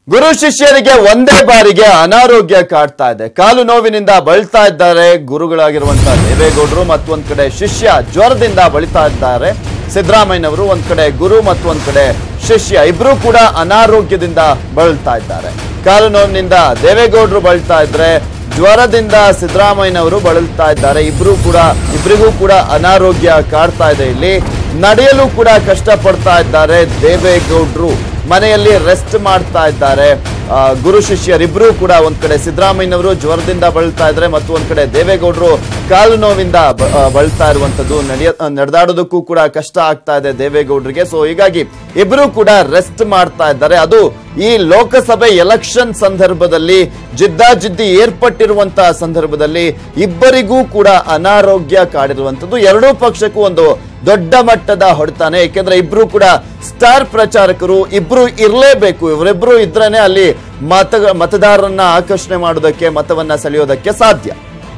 ಗುರು ಶಿಷ್ಯರಿಗೆ ಒಂದೇ ಬಾರಿಗೆ ಅನಾರೋಗ್ಯ ಕಾಡ್ತಾ ಇದೆ ಕಾಲು ನೋವಿನಿಂದ ಬಳಲ್ತಾ ಇದ್ದಾರೆ ಗುರುಗಳಾಗಿರುವಂತಹ ದೇವೇಗೌಡರು ಮತ್ತೊಂದ್ ಕಡೆ ಶಿಷ್ಯ ಜ್ವರದಿಂದ ಬಳಲ್ತಾ ಇದ್ದಾರೆ ಸಿದ್ದರಾಮಯ್ಯನವರು ಒಂದ್ ಕಡೆ ಗುರು ಮತ್ತೊಂದ್ ಕಡೆ ಶಿಷ್ಯ ಇಬ್ರು ಕೂಡ ಅನಾರೋಗ್ಯದಿಂದ ಬಳಲ್ತಾ ಇದ್ದಾರೆ ಕಾಲು ನೋವಿನಿಂದ ದೇವೇಗೌಡರು ಬಳಲ್ತಾ ಇದ್ರೆ ಜ್ವರದಿಂದ ಸಿದ್ದರಾಮಯ್ಯನವರು ಬಳಲ್ತಾ ಇದ್ದಾರೆ ಇಬ್ರು ಕೂಡ ಇಬ್ಬರಿಗೂ ಕೂಡ ಅನಾರೋಗ್ಯ ಕಾಡ್ತಾ ಇದೆ ಇಲ್ಲಿ ನಡೆಯಲು ಕೂಡ ಕಷ್ಟ ಪಡ್ತಾ ಇದ್ದಾರೆ ದೇವೇಗೌಡರು ಮನೆಯಲ್ಲಿ ರೆಸ್ಟ್ ಮಾಡ್ತಾ ಇದ್ದಾರೆ ಆ, ಗುರು ಶಿಷ್ಯರಿಬ್ರು ಕೂಡ ಒಂದ್ ಕಡೆ ಸಿದ್ದರಾಮಯ್ಯನವರು ಜ್ವರದಿಂದ ಬಳಲ್ತಾ ಇದ್ದಾರೆ ಮತ್ತು ಒಂದ್ ಕಡೆ ದೇವೇಗೌಡರು ಕಾಲು ನೋವಿಂದ ಬ- ಆ, ಬಳಲ್ತಾ ಇರುವಂತದ್ದು ನಡೆಯ ನಡೆದಾಡೋದಕ್ಕೂ ಕೂಡ ಕಷ್ಟ ಆಗ್ತಾ ಇದೆ ದೇವೇಗೌಡರಿಗೆ ಸೊ ಹೀಗಾಗಿ ಇಬ್ರು ಕೂಡ ರೆಸ್ಟ್ ಮಾಡ್ತಾ ಇದ್ದಾರೆ ಅದು ಈ ಲೋಕಸಭೆ ಎಲೆಕ್ಷನ್ ಸಂದರ್ಭದಲ್ಲಿ ಜಿದ್ದಾಜಿದ್ದಿ ಏರ್ಪಟ್ಟಿರುವಂತಹ ಸಂದರ್ಭದಲ್ಲಿ ಇಬ್ಬರಿಗೂ ಕೂಡ ಅನಾರೋಗ್ಯ ಕಾಡಿರುವಂತದ್ದು ಎರಡೂ ಪಕ್ಷಕ್ಕೂ ಒಂದು ದೊಡ್ಡ ಮಟ್ಟದ ಹೊಡೆತಾನೆ ಏಕೆಂದ್ರೆ ಇಬ್ರು ಕೂಡ ಸ್ಟಾರ್ ಪ್ರಚಾರಕರು ಇಬ್ರು ಇರಲೇಬೇಕು ಇವರಿಬ್ರು ಇದ್ರೇನೆ ಅಲ್ಲಿ ಮತ ಮತದಾರರನ್ನ ಆಕರ್ಷಣೆ ಮಾಡೋದಕ್ಕೆ ಮತವನ್ನ ಸೆಳೆಯೋದಕ್ಕೆ ಸಾಧ್ಯ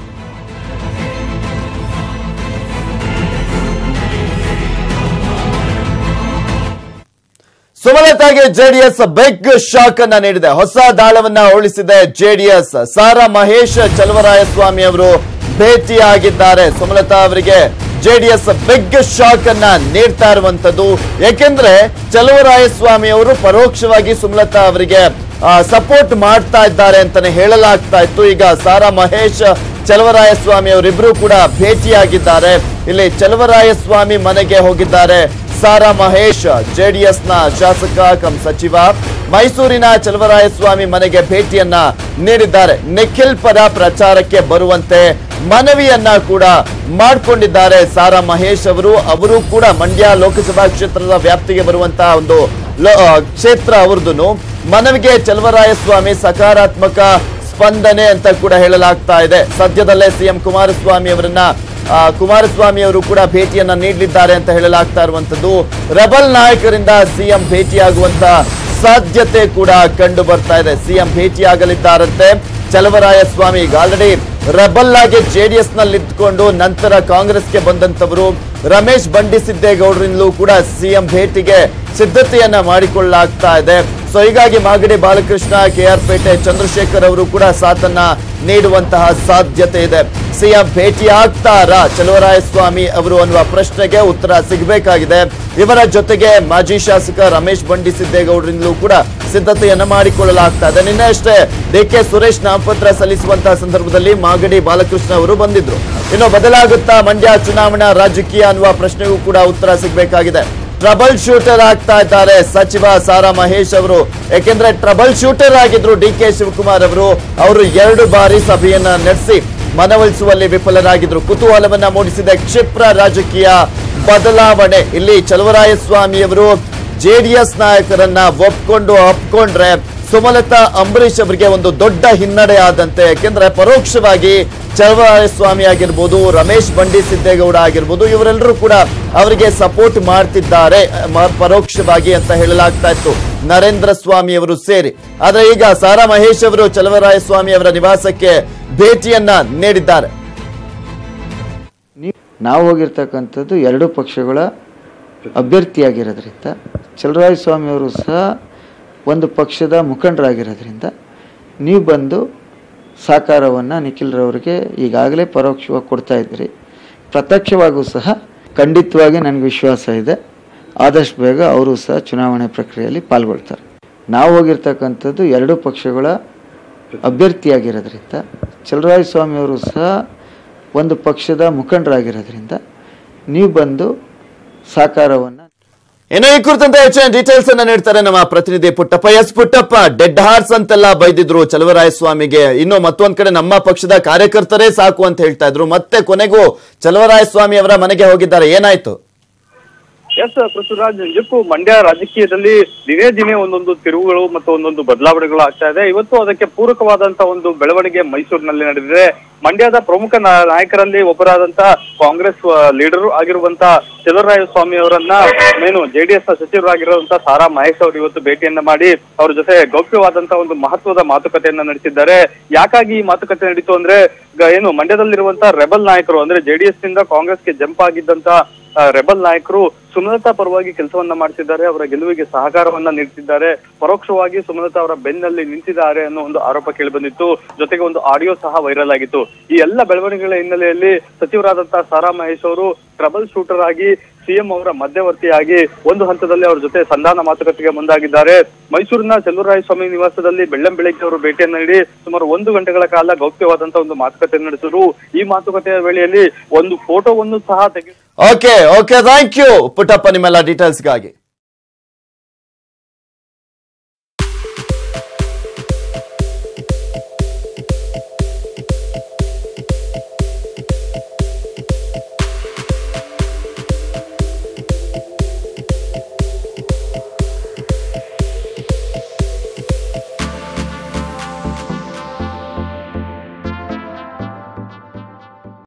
ಸುಮಲತಾಗೆ ಜೆಡಿಎಸ್ ಬಿಗ್ ಶಾಕ್ ಅನ್ನ ನೀಡಿದೆ ಹೊಸ ದಾಳವನ್ನ ಉಳಿಸಿದೆ ಜೆಡಿಎಸ್ ಸಾರಾ ಮಹೇಶ್ ಚಲವರಾಯಸ್ವಾಮಿ ಅವರು ಭೇಟಿಯಾಗಿದ್ದಾರೆ ಸುಮಲತಾ ಅವರಿಗೆ ಜೆಡಿಎಸ್ ಬಿಗ್ ಶಾಕ್ ಅನ್ನ ನೀಡ್ತಾ ಇರುವಂತದ್ದು ಯಾಕೆಂದ್ರೆ ಚಲವರಾಯಸ್ವಾಮಿ ಅವರು ಪರೋಕ್ಷವಾಗಿ ಸುಮಲತಾ ಅವರಿಗೆ ಸಪೋರ್ಟ್ ಮಾಡ್ತಾ ಇದ್ದಾರೆ ಅಂತಾನೆ ಹೇಳಲಾಗ್ತಾ ಇತ್ತು ಈಗ ಸಾರಾ ಮಹೇಶ್ ಚಲವರಾಯಸ್ವಾಮಿ ಅವರಿಬ್ರು ಕೂಡ ಭೇಟಿಯಾಗಿದ್ದಾರೆ ಇಲ್ಲಿ ಚಲವರಾಯಸ್ವಾಮಿ ಮನೆಗೆ ಹೋಗಿದ್ದಾರೆ ಸಾರಾ ಮಹೇಶ್ ಜೆಡಿಎಸ್ ನ ಶಾಸಕ ಕಂ ಸಚಿವ ಮೈಸೂರಿನ ಚಲವರಾಯಸ್ವಾಮಿ ಮನೆಗೆ ಭೇಟಿಯನ್ನ ನೀಡಿದ್ದಾರೆ ನಿಖಿಲ್ ಪರ ಪ್ರಚಾರಕ್ಕೆ ಬರುವಂತೆ ಮನವಿಯನ್ನ ಕೂಡ ಮಾಡಿಕೊಂಡಿದ್ದಾರೆ ಸಾರಾ ಮಹೇಶ್ ಅವರು ಅವರು ಕೂಡ ಮಂಡ್ಯ ಲೋಕಸಭಾ ಕ್ಷೇತ್ರದ ವ್ಯಾಪ್ತಿಗೆ ಬರುವಂತಹ ಒಂದು ಲೋ- ಆ, ಕ್ಷೇತ್ರ ಅವ್ರದ್ದು ಮನವಿಗೆ ಚಲವರಾಯಸ್ವಾಮಿ ಸಕಾರಾತ್ಮಕ ಸ್ಪಂದನೆ ಅಂತ ಕೂಡ ಹೇಳಲಾಗ್ತಾ ಇದೆ ಸದ್ಯದಲ್ಲೇ ಸಿಎಂ ಕುಮಾರಸ್ವಾಮಿ ಅವರನ್ನ ಆ, ಕುಮಾರಸ್ವಾಮಿ ಅವರು ಕೂಡ ಭೇಟಿಯನ್ನ ನೀಡಲಿದ್ದಾರೆ ಅಂತ ಹೇಳಲಾಗ್ತಾ ಇರುವಂತದ್ದು ರೆಬಲ್ ನಾಯಕರಿಂದ ಸಿಎಂ ಭೇಟಿಯಾಗುವಂತ ಸಾಧ್ಯತೆ ಕೂಡ ಕಂಡು ಬರ್ತಾ ಇದೆ ಸಿಎಂ ಭೇಟಿಯಾಗಲಿದ್ದಾರಂತೆ ಚಲವರಾಯಸ್ವಾಮಿ ಈಗ ಆಲ್ರೆಡಿ ರೆಬಲ್ ಆಗಿ ಜೆಡಿಎಸ್ ನಲ್ಲಿ ಇದ್ಕೊಂಡು ನಂತರ ಕಾಂಗ್ರೆಸ್ಗೆ ಬಂದಂತವರು ರಮೇಶ್ ಬಂಡಿಸಿದ್ದೇಗೌಡರಿಂದಲೂ ಕೂಡ ಸಿಎಂ ಭೇಟಿಗೆ ಸಿದ್ಧತೆಯನ್ನ ಮಾಡಿಕೊಳ್ಳಲಾಗ್ತಾ ಇದೆ ಸೊ ಹೀಗಾಗಿ ಮಾಗಡಿ ಬಾಲಕೃಷ್ಣ ಕೆಆರ್ ಪೇಟೆ ಚಂದ್ರಶೇಖರ್ ಅವರು ಕೂಡ ಸಾಥನ್ನ ನೀಡುವಂತಹ ಸಾಧ್ಯತೆ ಇದೆ ಸಿಎಂ ಭೇಟಿ ಆಗ್ತಾರಾ ಚಲವರಾಯಸ್ವಾಮಿ ಅವರು ಅನ್ನುವ ಪ್ರಶ್ನೆಗೆ ಉತ್ತರ ಸಿಗಬೇಕಾಗಿದೆ ಇವರ ಜೊತೆಗೆ ಮಾಜಿ ಶಾಸಕ ರಮೇಶ್ ಬಂಡಿಸಿದ್ದೇಗೌಡರಿಂದಲೂ ಕೂಡ ಸಿದ್ಧತೆಯನ್ನ ಮಾಡಿಕೊಳ್ಳಲಾಗ್ತಾ ಇದೆ ನಿನ್ನೆ ಅಷ್ಟೇ ಡಿ ಕೆ ಸುರೇಶ್ ನಾಮಪತ್ರ ಸಲ್ಲಿಸುವಂತಹ ಸಂದರ್ಭದಲ್ಲಿ ಮಾಗಡಿ ಬಾಲಕೃಷ್ಣ ಅವರು ಬಂದಿದ್ರು ಇನ್ನು ಬದಲಾಗುತ್ತಾ ಮಂಡ್ಯ ಚುನಾವಣಾ ರಾಜಕೀಯ ಅನ್ನುವ ಪ್ರಶ್ನೆಗೂ ಕೂಡ ಉತ್ತರ ಸಿಗಬೇಕಾಗಿದೆ ಟ್ರಬಲ್ ಶೂಟರ್ ಆಗ್ತಾ ಇದ್ದಾರೆ ಸಚಿವ ಸಾರಾ ಮಹೇಶ್ ಅವರು ಯಾಕೆಂದ್ರೆ ಟ್ರಬಲ್ ಶೂಟರ್ ಆಗಿದ್ರು ಡಿ ಕೆ ಶಿವಕುಮಾರ್ ಅವರು ಅವರು ಎರಡು ಬಾರಿ ಸಭೆಯನ್ನ ನಡೆಸಿ ಮನವೊಲಿಸುವಲ್ಲಿ ವಿಫಲರಾಗಿದ್ರು ಕುತೂಹಲವನ್ನ ಮೂಡಿಸಿದ ಕ್ಷಿಪ್ರ ರಾಜಕೀಯ ಬದಲಾವಣೆ ಇಲ್ಲಿ ಚಲವರಾಯಸ್ವಾಮಿಯವರು ಜೆಡಿಎಸ್ ನಾಯಕರನ್ನ ಒಪ್ಕೊಂಡು ಅಪ್ಕೊಂಡ್ರೆ ಸುಮಲತಾ ಅಂಬರೀಶ್ ಅವರಿಗೆ ಒಂದು ದೊಡ್ಡ ಹಿನ್ನಡೆ ಆದಂತೆ ಯಾಕೆಂದ್ರೆ ಪರೋಕ್ಷವಾಗಿ ಚಲವರಾಯಸ್ವಾಮಿ ಆಗಿರ್ಬೋದು ರಮೇಶ್ ಬಂಡಿ ಸಿದ್ದೇಗೌಡ ಆಗಿರ್ಬೋದು ಇವರೆಲ್ಲರೂ ಕೂಡ ಅವರಿಗೆ ಸಪೋರ್ಟ್ ಮಾಡ್ತಿದ್ದಾರೆ ಮ- ಪರೋಕ್ಷವಾಗಿ ಅಂತ ಹೇಳಲಾಗ್ತಾ ಇತ್ತು ನರೇಂದ್ರ ಸ್ವಾಮಿ ಅವರು ಸೇರಿ ಆದ್ರೆ ಈಗ ಸಾರಾ ಮಹೇಶ್ ಅವರು ಚಲವರಾಯಸ್ವಾಮಿ ಅವರ ನಿವಾಸಕ್ಕೆ ಭೇಟಿಯನ್ನ ನೀಡಿದ್ದಾರೆ ನಾವು ಹೋಗಿರ್ತಕ್ಕಂಥದ್ದು ಎರಡು ಪಕ್ಷಗಳ ಅಭ್ಯರ್ಥಿಯಾಗಿರೋದ್ರಿಂದ ಚಲರಾಯ ಸ್ವಾಮಿಯವರು ಸಹ ಒಂದು ಪಕ್ಷದ ಮುಖಂಡರಾಗಿರೋದ್ರಿಂದ ನೀವು ಬಂದು ಸಹಕಾರವನ್ನು ನಿಖಿಲ್ರವರಿಗೆ ಈಗಾಗಲೇ ಪರೋಕ್ಷವಾಗಿ ಕೊಡ್ತಾ ಇದ್ದೀರಿ ಪ್ರತ್ಯಕ್ಷವಾಗೂ ಸಹ ಖಂಡಿತವಾಗಿ ನನಗೆ ವಿಶ್ವಾಸ ಇದೆ ಆದಷ್ಟು ಬೇಗ ಅವರು ಸಹ ಚುನಾವಣೆ ಪ್ರಕ್ರಿಯೆಯಲ್ಲಿ ಪಾಲ್ಗೊಳ್ತಾರೆ ನಾವು ಹೋಗಿರ್ತಕ್ಕಂಥದ್ದು ಎರಡು ಪಕ್ಷಗಳ ಅಭ್ಯರ್ಥಿಯಾಗಿರೋದ್ರಿಂದ ಚಲರಾಯ ಸ್ವಾಮಿಯವರು ಸಹ ಒಂದು ಪಕ್ಷದ ಮುಖಂಡರಾಗಿರೋದ್ರಿಂದ ನೀವು ಬಂದು ಸಹಕಾರವನ್ನು ಇನ್ನು ಈ ಕುರಿತಂತೆ ಹೆಚ್ಚಿನ ಡೀಟೇಲ್ಸ್ ಅನ್ನ ನೀಡ್ತಾರೆ ನಮ್ಮ ಪ್ರತಿನಿಧಿ Puttappa S Puttappa dead horse ಅಂತೆಲ್ಲ ಬೈದಿದ್ರು ಚಲವರಾಯಸ್ವಾಮಿಗೆ ಇನ್ನು ಮತ್ತೊಂದ್ ಕಡೆ ನಮ್ಮ ಪಕ್ಷದ ಕಾರ್ಯಕರ್ತರೇ ಸಾಕು ಅಂತ ಹೇಳ್ತಾ ಇದ್ರು ಮತ್ತೆ ಕೊನೆಗೂ ಚಲವರಾಯಸ್ವಾಮಿ ಅವರ ಮನೆಗೆ ಹೋಗಿದ್ದಾರೆ ಏನಾಯ್ತು ಎಸ್ ಪೃಥ್ವಿರಾಜ್ ನಿಜಕ್ಕೂ ಮಂಡ್ಯ ರಾಜಕೀಯದಲ್ಲಿ ದಿನೇ ದಿನೇ ಒಂದೊಂದು ತಿರುವುಗಳು ಮತ್ತು ಒಂದೊಂದು ಬದಲಾವಣೆಗಳು ಆಗ್ತಾ ಇದೆ ಇವತ್ತು ಅದಕ್ಕೆ ಪೂರಕವಾದಂತ ಒಂದು ಬೆಳವಣಿಗೆ ಮೈಸೂರಿನಲ್ಲಿ ನಡೆದಿದೆ ಮಂಡ್ಯದ ಪ್ರಮುಖ ನಾ- ನಾಯಕರಲ್ಲಿ ಒಬ್ಬರಾದಂತ ಕಾಂಗ್ರೆಸ್ ಲೀಡರ್ ಆಗಿರುವಂತ ಚಲರಾಯ ಸ್ವಾಮಿ ಅವರನ್ನ ಏನು ಜೆಡಿಎಸ್ ನ ಸಚಿವರಾಗಿರುವಂತ ಸಾರಾ ಮಹೇಶ್ ಅವರು ಇವತ್ತು ಭೇಟಿಯನ್ನ ಮಾಡಿ ಅವ್ರ ಜೊತೆ ಗೌಪ್ಯವಾದಂತ ಒಂದು ಮಹತ್ವದ ಮಾತುಕತೆಯನ್ನ ನಡೆಸಿದ್ದಾರೆ ಯಾಕಾಗಿ ಈ ಮಾತುಕತೆ ನಡೀತು ಅಂದ್ರೆ ಗ- ಏನು ಮಂಡ್ಯದಲ್ಲಿರುವಂತ ರೆಬಲ್ ನಾಯಕರು ಅಂದ್ರೆ ಜೆಡಿಎಸ್ ನಿಂದ ಕಾಂಗ್ರೆಸ್ಗೆ ಜಂಪ್ ಆಗಿದ್ದಂತ ಆ, ರೆಬಲ್ ನಾಯಕರು ಸುಮಲತಾ ಪರವಾಗಿ ಕೆಲಸವನ್ನ ಮಾಡ್ತಿದ್ದಾರೆ ಅವರ ಗೆಲುವಿಗೆ ಸಹಕಾರವನ್ನ ನೀಡ್ತಿದ್ದಾರೆ ಪರೋಕ್ಷವಾಗಿ ಸುಮಲತಾ ಅವರ ಬೆನ್ನಲ್ಲಿ ನಿಂತಿದ್ದಾರೆ ಅನ್ನೋ ಒಂದು ಆರೋಪ ಕೇಳಿಬಂದಿತ್ತು ಜೊತೆಗೆ ಒಂದು ಆಡಿಯೋ ಸಹ ವೈರಲ್ ಆಗಿತ್ತು ಈ ಎಲ್ಲ ಬೆಳವಣಿಗೆಗಳ ಹಿನ್ನೆಲೆಯಲ್ಲಿ ಸಚಿವರಾದಂತಹ ಸಾರಾ ಮಹೇಶ್ ಅವರು ಟ್ರಬಲ್ ಶೂಟರ್ ಆಗಿ ಸಿಎಂ ಅವರ ಮಧ್ಯವರ್ತಿಯಾಗಿ ಒಂದು ಹಂತದಲ್ಲಿ ಅವರ ಜೊತೆ ಸಂಧಾನ ಮಾತುಕತೆಗೆ ಮುಂದಾಗಿದ್ದಾರೆ ಮೈಸೂರಿನ ಸ್ವಾಮಿ ನಿವಾಸದಲ್ಲಿ ಬೆಳ್ಳಂ ಬೆಳಗ್ಗೆ ಅವರು ಭೇಟಿಯನ್ನ ನೀಡಿ ಸುಮಾರು ಒಂದು ಗಂಟೆಗಳ ಕಾಲ ಗೌಪ್ಯವಾದಂತಹ ಒಂದು ಮಾತುಕತೆ ನಡೆಸಿದ್ರು ಈ ಮಾತುಕತೆಯ ವೇಳೆಯಲ್ಲಿ ಒಂದು ಫೋಟೋವನ್ನು ಸಹ ತೆಗೆ okay okay thank you Puttappa ನಿಮ್ಮೆಲ್ಲ ಡೀಟೇಲ್ಸ್ಗಾಗಿ